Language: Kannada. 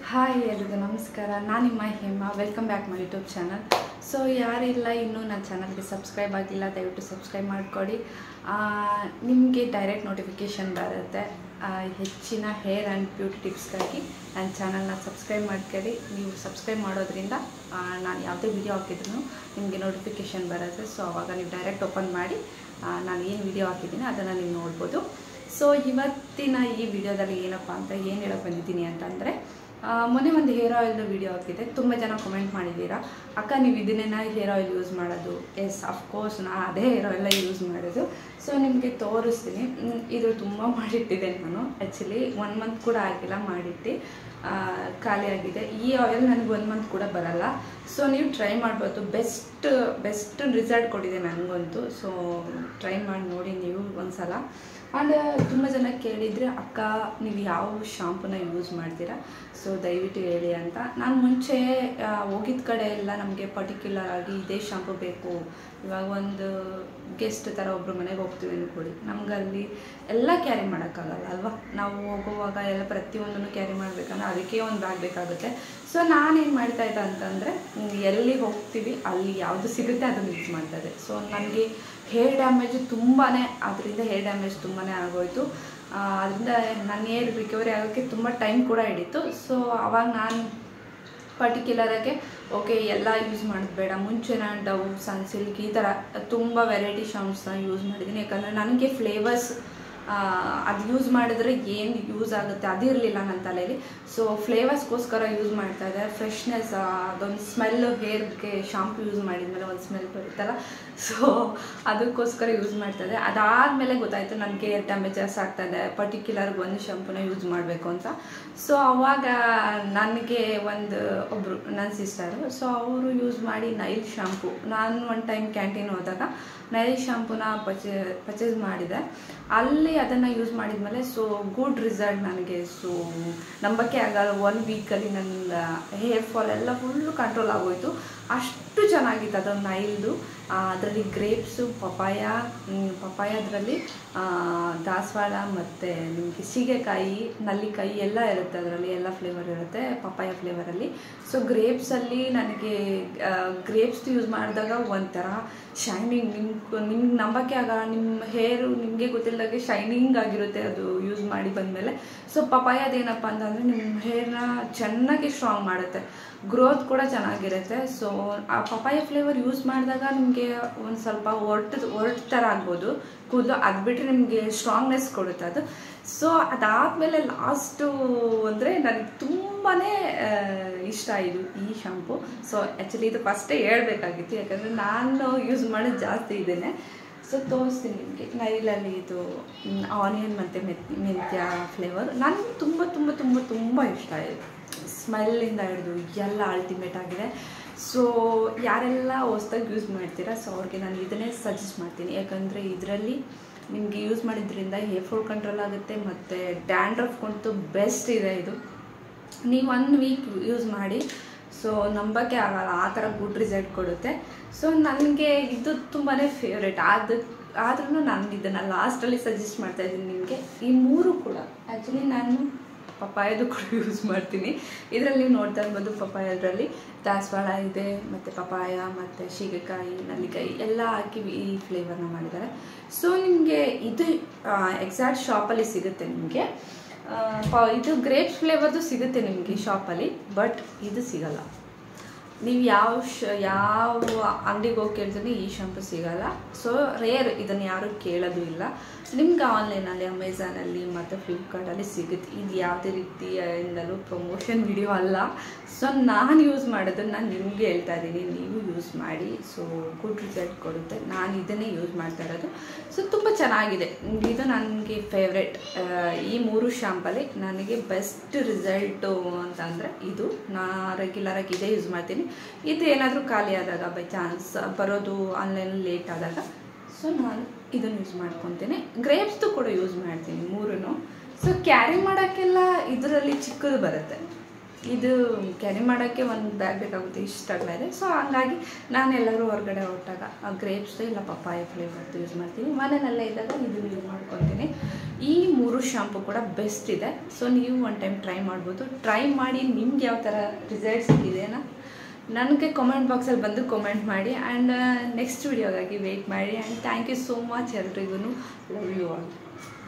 ಹಾಯ್ ಎಲ್ರಿಗೂ ನಮಸ್ಕಾರ ನಾನು ನಿಮ್ಮ Hema welcome back my YouTube channel so ಯಾರಿಲ್ಲ ಇನ್ನೂ ನನ್ನ ಚಾನಲ್ಗೆ ಸಬ್ಸ್ಕ್ರೈಬ್ ಆಗಿಲ್ಲ ದಯವಿಟ್ಟು ಸಬ್ಸ್ಕ್ರೈಬ್ ಮಾಡಿಕೊಡಿ ನಿಮಗೆ ಡೈರೆಕ್ಟ್ ನೋಟಿಫಿಕೇಷನ್ ಬರುತ್ತೆ ಆ, ಹೆಚ್ಚಿನ ಹೇರ್ ಆ್ಯಂಡ್ ಬ್ಯೂಟಿ ಟಿಪ್ಸ್ಗಾಗಿ ನನ್ನ ಚಾನಲ್ನ ಸಬ್ಸ್ಕ್ರೈಬ್ ಮಾಡ್ಕೊಳ್ಳಿ ನೀವು ಸಬ್ಸ್ಕ್ರೈಬ್ ಮಾಡೋದ್ರಿಂದ ಆ, ನಾನು ಯಾವುದೇ ವಿಡಿಯೋ ಹಾಕಿದ್ರು ನಿಮಗೆ ನೋಟಿಫಿಕೇಷನ್ ಬರುತ್ತೆ ಸೊ ಅವಾಗ ನೀವು ಡೈರೆಕ್ಟ್ ಓಪನ್ ಮಾಡಿ ಆ, ನಾನು ಏನು ವಿಡಿಯೋ ಹಾಕಿದ್ದೀನಿ ಅದನ್ನು ನೀವು ನೋಡ್ಬೋದು ಸೊ ಇವತ್ತಿನ ಈ ವಿಡಿಯೋದಲ್ಲಿ ಏನಪ್ಪ ಅಂತ ಏನು ಹೇಳೋಕೆ ಬಂದಿದ್ದೀನಿ ಅಂತಂದರೆ ಮೊನ್ನೆ ಒಂದು ಹೇರ್ ಆಯಿಲ್ದು ವಿಡಿಯೋ ಹಾಕಿದೆ ತುಂಬ ಜನ ಕಮೆಂಟ್ ಮಾಡಿದ್ದೀರಾ ಅಕ್ಕ ನೀವು ಇದನ್ನೇನ ಹೇರ್ ಆಯಿಲ್ ಯೂಸ್ ಮಾಡೋದು ಎಸ್ ಅಫ್ಕೋರ್ಸ್ ನಾನು ಅದೇ ಹೇರ್ ಆಯಿಲ್ಲ ಯೂಸ್ ಮಾಡೋದು ಸೊ ನಿಮಗೆ ತೋರಿಸ್ತೀನಿ ಮ್, ಇದು ತುಂಬ ಮಾಡಿಟ್ಟಿದೆ ನಾನು ಆ್ಯಕ್ಚುಲಿ ಒನ್ ಮಂತ್ ಕೂಡ ಆಗಿಲ್ಲ ಮಾಡಿಟ್ಟು ಆ, ಖಾಲಿ ಆಗಿದೆ ಈ ಆಯಿಲ್ ನನಗೆ ಒನ್ ಮಂತ್ ಕೂಡ ಬರಲ್ಲ ಸೊ ನೀವು ಟ್ರೈ ಮಾಡ್ಬೋದು ಬೆಸ್ಟ್ ಬೆಸ್ಟ್ ರಿಸಲ್ಟ್ ಕೊಟ್ಟಿದೆ ನನಗಂತೂ ಸೊ ಟ್ರೈ ಮಾಡಿ ನೋಡಿ ನೀವು ಒಂದ್ಸಲ ಆ್ಯಂಡ್ ತುಂಬ ಜನ ಕೇಳಿದರೆ ಅಕ್ಕ ನೀವು ಯಾವ ಶಾಂಪೂನ ಯೂಸ್ ಮಾಡ್ತೀರಾ ಸೊ ದಯವಿಟ್ಟು ಹೇಳಿ ಅಂತ ನಾನು ಮುಂಚೆ ಆ, ಹೋಗಿದ್ದ ಕಡೆ ಎಲ್ಲ ನಮಗೆ ಪರ್ಟಿಕ್ಯುಲರ್ ಆಗಿ ಇದೇ ಶಾಂಪು ಬೇಕು ಇವಾಗ ಒಂದು ಗೆಸ್ಟ್ ಥರ ಒಬ್ಬರು ಮನೆಗೆ ಹೋಗ್ತೀವಿ ಅಂದ್ಕೊಳ್ಳಿ ನಮಗಲ್ಲಿ ಎಲ್ಲ ಕ್ಯಾರಿ ಮಾಡೋಕ್ಕಾಗಲ್ಲ ಅಲ್ವಾ ನಾವು ಹೋಗುವಾಗ ಎಲ್ಲ ಪ್ರತಿಯೊಂದನ್ನು ಕ್ಯಾರಿ ಮಾಡಬೇಕಂದ್ರೆ ಅದಕ್ಕೆ ಒಂದು ಬ್ಯಾಗ್ ಬೇಕಾಗುತ್ತೆ ಸೊ ನಾನೇನು ಮಾಡ್ತಾ ಇದ್ದೆ ಅಂತಂದರೆ ಎಲ್ಲಿ ಹೋಗ್ತೀವಿ ಅಲ್ಲಿ ಯಾವುದು ಸಿಗುತ್ತೆ ಅದನ್ನು ಯೂಸ್ ಮಾಡ್ತಾ ಇದ್ದೆ ಸೊ ನನಗೆ ಹೇರ್ ಡ್ಯಾಮೇಜ್ ತುಂಬಾ ಅದರಿಂದ ಹೇರ್ ಡ್ಯಾಮೇಜ್ ತುಂಬಾ ಆಗೋಯ್ತು ಆ, ಅದರಿಂದ ನನ್ನ ಹೇರ್ ರಿಕವರಿ ಆಗೋಕ್ಕೆ ತುಂಬ ಟೈಮ್ ಕೂಡ ಹಿಡಿತು ಸೊ ಅವಾಗ ನಾನು ಪರ್ಟಿಕ್ಯುಲರಾಗಿ ಓಕೆ ಎಲ್ಲ ಯೂಸ್ ಮಾಡೋದು ಬೇಡ ಮುಂಚೆ ನಾನು ಡವ್ ಸನ್ಸಿಲ್ಕ್ ಈ ಥರ ತುಂಬ ವೆರೈಟಿ ಶಾಂಪ್ಸ್ನ ಯೂಸ್ ಮಾಡಿದ್ದೀನಿ ಯಾಕಂದರೆ ನನಗೆ ಫ್ಲೇವರ್ಸ್ ಅದು ಯೂಸ್ ಮಾಡಿದ್ರೆ ಏನು ಯೂಸ್ ಆಗುತ್ತೆ ಅದಿರಲಿಲ್ಲ ನನ್ನ ತಲೆಯಲ್ಲಿ ಸೊ ಫ್ಲೇವರ್ಸ್ಗೋಸ್ಕರ ಯೂಸ್ ಮಾಡ್ತಾ ಇದ್ದೆ ಫ್ರೆಶ್ನೆಸ್ ಅದೊಂದು ಸ್ಮೆಲ್ ಹೇರ್ಗೆ ಶಾಂಪು ಯೂಸ್ ಮಾಡಿದ್ಮೇಲೆ ಒಂದು ಸ್ಮೆಲ್ ಬರುತ್ತಲ್ಲ ಸೊ ಅದಕ್ಕೋಸ್ಕರ ಯೂಸ್ ಮಾಡ್ತಾ ಇದ್ದೆ ಅದಾದಮೇಲೆ ಗೊತ್ತಾಯಿತು ನನಗೆ ಹೇರ್ ಡ್ಯಾಮೇಜಸ್ ಆಗ್ತಾ ಇದೆ ಪರ್ಟಿಕ್ಯುಲರ್ ಒಂದು ಶಾಂಪೂನ ಯೂಸ್ ಮಾಡಬೇಕು ಅಂತ ಸೊ ಅವಾಗ ನನಗೆ ಒಂದು ಒಬ್ಬರು ನನ್ನ ಸಿಸ್ಟರು ಸೊ ಅವರು ಯೂಸ್ ಮಾಡಿ ನೈಲ್ ಶಾಂಪು ನಾನು ಒನ್ ಟೈಮ್ ಕ್ಯಾಂಟೀನ್ ಹೋದಾಗ ನೈಲ್ ಶಾಂಪೂನ ಪರ್ಚೇ ಪರ್ಚೇಸ್ ಮಾಡಿದೆ ಅಲ್ಲಿ ಅದನ್ನು ಯೂಸ್ ಮಾಡಿದ್ಮೇಲೆ ಸೊ ಗುಡ್ ರಿಸಲ್ಟ್ ನನಗೆ ಸೊ ನಂಬಕ್ಕೆ ಆಗಲ್ಲ ಒನ್ ವೀಕಲ್ಲಿ ನನ್ನ ಹೇರ್ ಫಾಲ್ ಎಲ್ಲ ಫುಲ್ಲು ಕಂಟ್ರೋಲ್ ಆಗೋಯ್ತು ಅಷ್ಟು ಚೆನ್ನಾಗಿತ್ತು ಅದು ನೈಲ್ದು ಅದರಲ್ಲಿ ಗ್ರೇಪ್ಸು ಪಪಾಯ ಪಪಾಯ ಅದರಲ್ಲಿ ದಾಸವಾಳ ಮತ್ತು ನಿಮಗೆ ಸೀಗೆಕಾಯಿ ನಲ್ಲಿಕಾಯಿ ಎಲ್ಲ ಇರುತ್ತೆ ಅದರಲ್ಲಿ ಎಲ್ಲ ಫ್ಲೇವರ್ ಇರುತ್ತೆ ಪಪಾಯ ಫ್ಲೇವರಲ್ಲಿ ಸೊ ಗ್ರೇಪ್ಸಲ್ಲಿ ನನಗೆ ಗ್ರೇಪ್ಸ್ ಯೂಸ್ ಮಾಡಿದಾಗ ಒಂಥರ ಶೈನಿಂಗ್ ನಿಮ್ಗೆ ನಿಮ್ಗೆ ನಂಬಕ್ಕೆ ಆಗಲ್ಲ ನಿಮ್ಮ ಹೇರು ನಿಮಗೆ ಗೊತ್ತಿಲ್ಲದಾಗೆ ಶೈನಿಂಗ್ ಆಗಿರುತ್ತೆ ಅದು ಯೂಸ್ ಮಾಡಿ ಬಂದಮೇಲೆ ಸೊ ಪಪಾಯದೇನಪ್ಪ ಅಂತಂದರೆ ನಿಮ್ಮ ಹೇರ್ನ ಚೆನ್ನಾಗಿ ಸ್ಟ್ರಾಂಗ್ ಮಾಡುತ್ತೆ ಗ್ರೋತ್ ಕೂಡ ಚೆನ್ನಾಗಿರುತ್ತೆ ಸೊ ಆ ಪಪಾಯ ಫ್ಲೇವರ್ ಯೂಸ್ ಮಾಡಿದಾಗ ನಿಮಗೆ ಒಂದು ಸ್ವಲ್ಪ ಒರ್ಟು ಒರ್ಟ್ ಥರ ಆಗ್ಬೋದು ಕೂದಲು ಅದು ಬಿಟ್ಟರೆ ನಿಮಗೆ ಸ್ಟ್ರಾಂಗ್ನೆಸ್ ಕೊಡುತ್ತೆ ಅದು ಸೊ ಅದಾದಮೇಲೆ ಲಾಸ್ಟು ಅಂದರೆ ನನಗೆ ತುಂಬಾ ಇಷ್ಟ ಇದು ಈ ಶಾಂಪು ಸೊ ಆ್ಯಕ್ಚುಲಿ ಇದು ಫಸ್ಟೇ ಹೇಳ್ಬೇಕಾಗಿತ್ತು ಯಾಕಂದರೆ ನಾನು ಯೂಸ್ ಮಾಡೋದು ಜಾಸ್ತಿ ಇದ್ದೇನೆ ಸೊ ತೋರಿಸ್ತೀನಿ ನಿಮಗೆ ನೈಲಲ್ಲಿ ಇದು ಆನಿಯನ್ ಮತ್ತು ಮೆತ್ ಮೆಂತ್ಯ ಫ್ಲೇವರ್ ನನಗೆ ತುಂಬ ತುಂಬ ತುಂಬ ತುಂಬ ಇಷ್ಟ ಇದು ಸ್ಮೆಲ್ಲಿಂದ ಹಿಡಿದು ಎಲ್ಲ ಅಲ್ಟಿಮೇಟ್ ಆಗಿದೆ ಸೊ ಯಾರೆಲ್ಲ ಹೊಸ್ದಾಗಿ ಯೂಸ್ ಮಾಡ್ತೀರಾ ಸೊ ಅವ್ರಿಗೆ ನಾನು ಇದನ್ನೇ ಸಜೆಸ್ಟ್ ಮಾಡ್ತೀನಿ ಯಾಕಂದರೆ ಇದರಲ್ಲಿ ನಿಮಗೆ ಯೂಸ್ ಮಾಡಿದ್ರಿಂದ ಹೇರ್ ಫಾಲ್ ಕಂಟ್ರೋಲ್ ಆಗುತ್ತೆ ಮತ್ತು ಡ್ಯಾಂಡ್ರಫ್ಗಂತೂ ಬೆಸ್ಟ್ ಇದೆ ಇದು ನೀವು ಒನ್ ವೀಕ್ ಯೂಸ್ ಮಾಡಿ ಸೊ ನಂಬಕ್ಕೆ ಆಗಲ್ಲ ಆ ಥರ ಗುಡ್ ರಿಸಲ್ಟ್ ಕೊಡುತ್ತೆ ಸೊ ನನಗೆ ಇದು ತುಂಬಾ ಫೇವ್ರೇಟ್ ಅದು ಆದ್ರೂ ನಾನು ಇದನ್ನು ಲಾಸ್ಟಲ್ಲಿ ಸಜೆಸ್ಟ್ ಮಾಡ್ತಾ ಇದ್ದೀನಿ ನಿಮಗೆ ಈ ಮೂರು ಕೂಡ ಆ್ಯಕ್ಚುಲಿ ನಾನು ಪಪಾಯದು ಕೂಡ ಯೂಸ್ ಮಾಡ್ತೀನಿ ಇದರಲ್ಲಿ ನೀವು ನೋಡ್ತಾ ಇರ್ಬೋದು ಪಪಾಯದ್ರಲ್ಲಿ ದಾಸವಾಳ ಇದೆ ಮತ್ತು ಪಪಾಯ ಮತ್ತು ಸೀಗೆಕಾಯಿ ನಲ್ಲಿಕಾಯಿ ಎಲ್ಲ ಹಾಕಿ ಈ ಫ್ಲೇವರ್ನ ಮಾಡಿದ್ದಾರೆ ಸೊ ನಿಮಗೆ ಇದು ಎಕ್ಸಾಕ್ಟ್ ಶಾಪಲ್ಲಿ ಸಿಗುತ್ತೆ ನಿಮಗೆ ಪ ಇದು ಗ್ರೇಪ್ಸ್ ಫ್ಲೇವರ್ದು ಸಿಗುತ್ತೆ ನಿಮಗೆ ಶಾಪಲ್ಲಿ ಬಟ್ ಇದು ಸಿಗಲ್ಲ ನೀವು ಯಾವ ಶ ಯಾವ ಅಂಗಡಿಗೆ ಹೋಗಿ ಕೇಳ್ತೀನಿ ಈ ಶಾಂಪು ಸಿಗಲ್ಲ ಸೊ ರೇರ್ ಇದನ್ನು ಯಾರೂ ಕೇಳೋದು ಇಲ್ಲ ನಿಮ್ಗೆ ಆನ್ಲೈನಲ್ಲಿ ಅಮೆಝಾನಲ್ಲಿ ಮತ್ತು ಫ್ಲಿಪ್ಕಾರ್ಟಲ್ಲಿ ಸಿಗುತ್ತೆ ಇದು ಯಾವುದೇ ರೀತಿಯಿಂದಲೂ ಪ್ರಮೋಷನ್ ವಿಡಿಯೋ ಅಲ್ಲ ಸೊ ನಾನು ಯೂಸ್ ಮಾಡೋದನ್ನು ನಾನು ನಿಮಗೆ ಹೇಳ್ತಾ ಇದ್ದೀನಿ ನೀವು ಯೂಸ್ ಮಾಡಿ ಸೊ ಗುಡ್ ರಿಸಲ್ಟ್ ಕೊಡುತ್ತೆ ನಾನು ಇದನ್ನೇ ಯೂಸ್ ಮಾಡ್ತಾ ಇರೋದು ಸೊ ತುಂಬ ಚೆನ್ನಾಗಿದೆ ಇದು ನನಗೆ ಫೇವ್ರೆಟ್ ಈ ಮೂರು ಶಾಂಪಲ್ಲಿ ನನಗೆ ಬೆಸ್ಟ್ ರಿಸಲ್ಟು ಅಂತಂದರೆ ಇದು ನಾ ರೆಗ್ಯುಲರಾಗಿ ಇದೇ ಯೂಸ್ ಮಾಡ್ತೀನಿ ಇದು ಏನಾದರೂ ಖಾಲಿ ಆದಾಗ ಬೈ ಚಾನ್ಸ್ ಬರೋದು ಆನ್ಲೈನಲ್ಲಿ ಲೇಟ್ ಆದಾಗ ಸೊ ನಾನು ಇದನ್ನು ಯೂಸ್ ಮಾಡ್ಕೊತೀನಿ ಗ್ರೇಪ್ಸ್ದು ಕೂಡ ಯೂಸ್ ಮಾಡ್ತೀನಿ ಮೂರೂ ಸೊ ಕ್ಯಾರಿ ಮಾಡೋಕ್ಕೆಲ್ಲ ಇದರಲ್ಲಿ ಚಿಕ್ಕದು ಬರುತ್ತೆ ಇದು ಕ್ಯಾರಿ ಮಾಡೋಕ್ಕೆ ಒಂದು ಬ್ಯಾಗ್ ಬೇಕಾಗುತ್ತೆ ಇಷ್ಟು ಅಗಲ ಇದೆ ಸೊ ಹಂಗಾಗಿ ನಾನು ಎಲ್ಲರೂ ಹೊರಗಡೆ ಹೊರಟಾಗ ಗ್ರೇಪ್ಸ್ ಇಲ್ಲ ಪಪ್ಪಾಯ ಫ್ಲೇವರ್ದು ಯೂಸ್ ಮಾಡ್ತೀನಿ ಮನೆಯಲ್ಲೇ ಇದ್ದಾಗ ಇದು ಯೂಸ್ ಮಾಡ್ಕೊತೀನಿ ಈ ಮೂರು ಶಾಂಪು ಕೂಡ ಬೆಸ್ಟ್ ಇದೆ ಸೊ ನೀವು ಒನ್ ಟೈಮ್ ಟ್ರೈ ಮಾಡ್ಬೋದು ಟ್ರೈ ಮಾಡಿ ನಿಮ್ಗೆ ಯಾವ ಥರ ರಿಸಲ್ಟ್ ಸಿಕ್ಕಿದೆನಾ ನನಗೆ ಕಮೆಂಟ್ ಬಾಕ್ಸಲ್ಲಿ ಬಂದು ಕಮೆಂಟ್ ಮಾಡಿ ಆ್ಯಂಡ್ ನೆಕ್ಸ್ಟ್ ವಿಡಿಯೋಗಾಗಿ ವೆಯ್ಟ್ ಮಾಡಿ and thank you so much ಎಲ್ರಿಗೂ ಲವ್ ಯು ಆಲ್